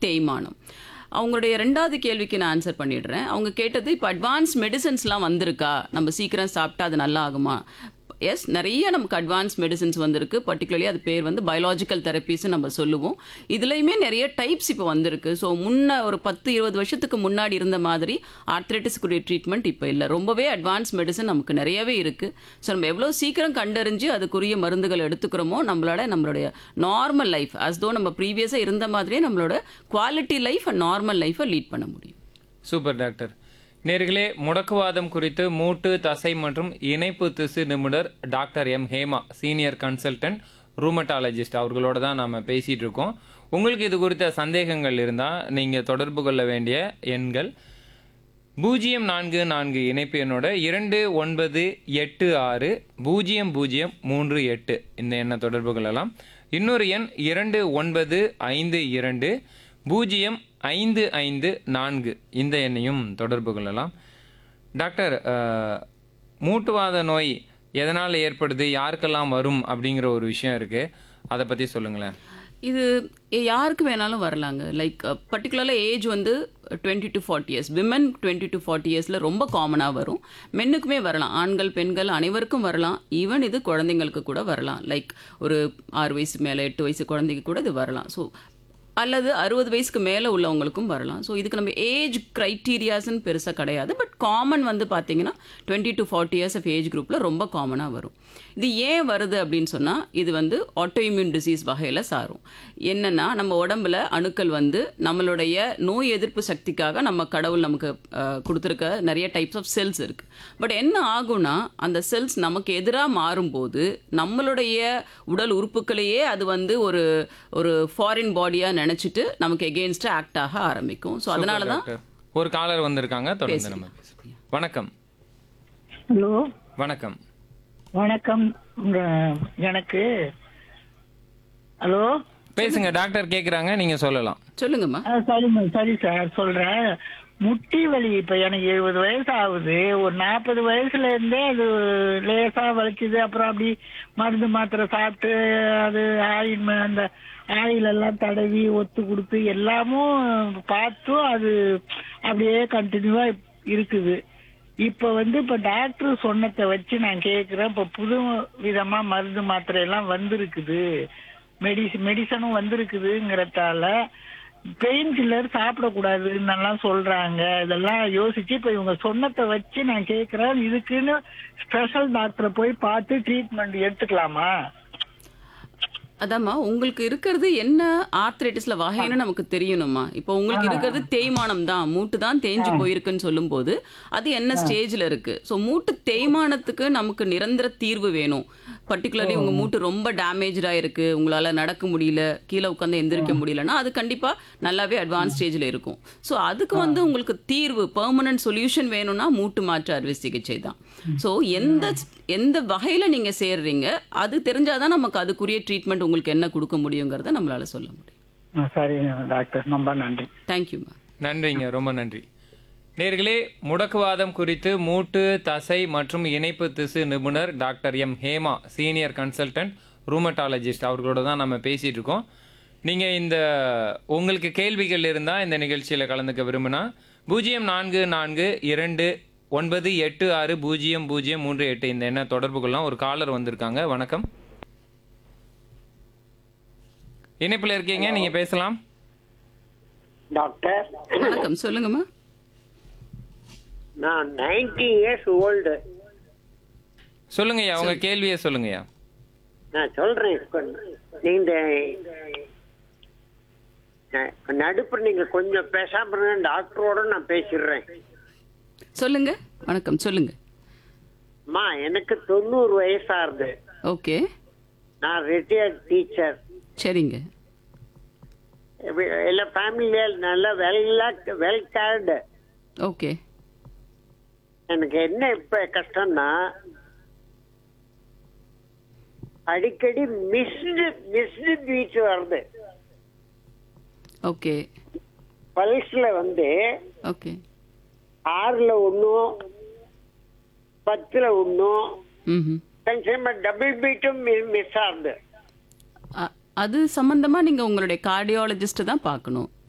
தேய்மானம் அவங்களுடைய ரெண்டாவது கேள்விக்கு நான் ஆன்சர் பண்ணிடுறேன் அவங்க கேட்டது இப்போ அட்வான்ஸ் மெடிசன்ஸ்லாம் வந்திருக்கா நம்ம சீக்கிரம் சாப்பிட்டா அது நல்லா ஆகுமா எஸ் நிறைய நமக்கு அட்வான்ஸ் மெடிசன்ஸ் வந்திருக்கு பர்டிகுலர்லி அது பேர் வந்து பயாலஜிக்கல் தெரப்பீஸ் நம்ம சொல்லுவோம் இதுலேயுமே நிறைய டைப்ஸ் இப்போ வந்திருக்கு ஸோ முன்ன ஒரு பத்து இருபது வருஷத்துக்கு முன்னாடி இருந்த மாதிரி ஆர்த்ரைட்டிஸ்க்குரிய ட்ரீட்மெண்ட் இப்போ இல்லை ரொம்பவே அட்வான்ஸ் மெடிசன் நமக்கு நிறையவே இருக்குது ஸோ நம்ம எவ்வளோ சீக்கிரம் கண்டறிஞ்சு அதுக்குரிய மருந்துகள் எடுத்துக்கிறோமோ நம்மளோட நம்மளுடைய நார்மல் லைஃப் அஸ் தோ நம்ம ப்ரீவியஸாக இருந்த மாதிரியே நம்மளோட குவாலிட்டி லைஃப் அண்ட் நார்மல் லைஃப்பை லீட் பண்ண முடியும் சூப்பர் டாக்டர் நேர்களே முடக்குவாதம் குறித்து மூட்டு தசை மற்றும் இணைப்பு திசு நிபுணர் doctor M Hema senior consultant rheumatologist அவர்களோட தான் நாம பேசிட்டு இருக்கோம் உங்களுக்கு இது குறித்த சந்தேகங்கள் இருந்தால் நீங்கள் தொடர்பு கொள்ள வேண்டிய எண்கள் பூஜ்ஜியம் நான்கு நான்கு இணைப்பு எண்ணோட இரண்டு ஒன்பது எட்டு ஆறு பூஜ்ஜியம் பூஜ்ஜியம் மூன்று எட்டு இந்த எண்ணை தொடர்பு கொள்ளலாம் இன்னொரு எண் இரண்டு ஒன்பது ஐந்து இரண்டு பூஜ்ஜியம் ஐந்து ஐந்து நான்கு இந்த எண்ணையும் தொடர்பு கொள்ளலாம் டாக்டர் அஹ், மூட்டுவாத நோய் எதனால் ஏற்படுது யாருக்கெல்லாம் வரும் அப்படிங்கிற ஒரு விஷயம் இருக்குது அதை பற்றி சொல்லுங்களேன் இது யாருக்கு வேணாலும் வரலாங்க லைக் பர்டிகுலராக ஏஜ் வந்து twenty to forty years women twenty to forty இயர்ஸில் ரொம்ப காமனாக வரும் மென்னுக்குமே வரலாம் ஆண்கள் பெண்கள் அனைவருக்கும் வரலாம் ஈவன் இது குழந்தைங்களுக்கு கூட வரலாம் லைக் ஒரு ஆறு வயசு மேலே எட்டு வயசு குழந்தைக்கு கூட இது வரலாம் ஸோ அல்லது அறுபது வயசுக்கு மேலே உள்ளவங்களுக்கும் வரலாம் ஸோ இதுக்கு நம்ம ஏஜ் க்ரைட்டீரியாஸ்ன்னு பெருசாக கிடையாது பட் காமன் வந்து பார்த்தீங்கன்னா twenty to forty years of age குரூப்பில் ரொம்ப காமனாக வரும் இது ஏன் வருது அப்படின்னு சொன்னால் இது வந்து ஆட்டோஇம்யூன் டிசீஸ் வகையில் சாரும் என்னென்னா நம்ம உடம்புல அணுக்கள் வந்து நம்மளுடைய நோய் எதிர்ப்பு சக்திக்காக நம்ம கடவுள் நமக்கு அஹ், கொடுத்துருக்க நிறைய டைப்ஸ் ஆஃப் செல்ஸ் இருக்குது பட் என்ன ஆகும்னா அந்த செல்ஸ் நமக்கு எதிராக மாறும்போது நம்மளுடைய உடல் உறுப்புகளையே அது வந்து ஒரு ஒரு ஃபாரின் பாடியாக நினச்சிட்டு நமக்கு எகெயின்ஸ்டாக ஆக்ட் ஆக ஆரம்பிக்கும் ஸோ அதனால தான் டாக்டர் ஒரு காலர் வந்திருக்காங்க தொடர்ந்து நம்ம பேசுவோம் வணக்கம் ஹலோ வணக்கம் வணக்கம் உங்க எனக்கு ஹலோ பேசுங்க டாக்டர் கேக்குறாங்க நீங்க சொல்லலாம் சொல்லுங்கம்மா ஆ, சரிம்மா சரி சார் சொல்றேன் முட்டி வலி இப்ப எனக்கு எழுபது வயசு ஆகுது ஒரு நாற்பது வயசுல இருந்தே அது லேசா வலிக்குது அப்புறம் அப்படி மருந்து மாத்திரை சாப்பிட்டு அது ஆயில் அந்த ஆயில் எல்லாம் தடவி ஒத்து கொடுத்து எல்லாமும் பார்த்தும் அது அப்படியே கண்டினியூவா இருக்குது இப்ப வந்து இப்ப டாக்டர் சொன்னதை வச்சு நான் கேக்குறேன் இப்ப புது விதமா மருந்து மாத்திரை எல்லாம் வந்திருக்குது மெடிசி மெடிசனும் வந்திருக்குதுங்கிறதால பெயின் கில்லர் சாப்பிடக்கூடாதுன்னு எல்லாம் சொல்றாங்க இதெல்லாம் யோசிச்சு இப்ப இவங்க சொன்னதை வச்சு நான் கேக்குறேன் இதுக்குன்னு ஸ்பெஷல் டாக்டரை போய் பார்த்து ட்ரீட்மெண்ட் எடுத்துக்கலாமா அதாம்மா உங்களுக்கு இருக்கிறது என்ன ஆர்த்ரைட்டிஸ்ல வகைன்னு நமக்கு தெரியணுமா இப்போ உங்களுக்கு இருக்கிறது தேய்மானம் தான் மூட்டு தான் தேஞ்சு போயிருக்குன்னு சொல்லும்போது அது என்ன ஸ்டேஜ்ல இருக்கு ஸோ மூட்டு தேய்மானத்துக்கு நமக்கு நிரந்தர தீர்வு வேணும் பர்டிகுலர்லி உங்க மூட்டு ரொம்ப டேமேஜா இருக்கு உங்களால நடக்க முடியல கீழே உட்காந்து எந்திரிக்க முடியலன்னா அது கண்டிப்பா நல்லாவே அட்வான்ஸ் ஸ்டேஜ்ல இருக்கும் ஸோ அதுக்கு வந்து உங்களுக்கு தீர்வு பெர்மனன்ட் சொல்யூஷன் வேணும்னா மூட்டு மாற்று அறுவை சிகிச்சை தான் ஸோ எந்த எந்த வகையில நீங்க சேர்றீங்க அது தெரிஞ்சாதான் நமக்கு அதுக்குரிய ட்ரீட்மெண்ட் உங்களுக்கு என்ன கொடுக்க முடியுங்கிறத நம்மளால சொல்ல முடியும் ஆ, சரி டாக்டர் ரொம்ப நன்றி தேங்க்யூமா நன்றிங்க ரொம்ப நன்றி நேர்களே முடக்குவாதம் குறித்து மூட்டு தசை மற்றும் இணைப்பு திசு நிபுணர் doctor M Hema senior consultant rheumatologist அவர்களோட தான் நம்ம பேசிட்டு இருக்கோம் நீங்க இந்த உங்களுக்கு கேள்விகள் இருந்தா இந்த நிகழ்ச்சியில கலந்துக்க விரும்பினா பூஜ்ஜியம் நான்கு நான்கு இரண்டு ஒன்பது எட்டு ஆறு பூஜ்ஜியம் பூஜ்ஜியம் மூன்று எட்டு இந்த எண்ணை தொடர்பு கொள்ளலாம் ஒரு காலர் வந்திருக்காங்க வணக்கம் இணைப்புல இருக்கீங்க நீங்க பேசலாம் டாக்டர் வணக்கம் சொல்லுங்கம்மா நான் நைன்டி இயர்ஸ் ஓல்டு சொல்லுங்கய்யா உங்க கேள்வியை சொல்லுங்கய்யா நான் சொல்றேன் இப்ப நீங்க ந- நடுப்புற நீங்க கொஞ்சம் பேசாம இருங்க டாக்டரோட நான் பேசிடுறேன் சொல்லுங்க வணக்கம் சொல்லுங்க அம்மா எனக்கு தொண்ணூறு வயசாகுது ஓகே நான் ரிட்டையர்ட் டீச்சர் சரிங்க எல்லா ஃபேமிலியில நல்ல வெல் வெல் கேர்டு ஓகே எனக்கு என்ன இப்ப கஷ்டம்னா அடிக்கடி மிஸ்டு மிஸ்டு பீச் வருது ஓகே பல்ஸ்ல வந்து ஓகே ஆறுல ஒன்றும் பத்துல ஒன்றும் ம் டபுள் பீட்டும் மிஸ் ஆகுது அது சம்பந்தமா நீங்க உங்களுடைய கார்டியாலஜிஸ்ட் தான் பார்க்கணும்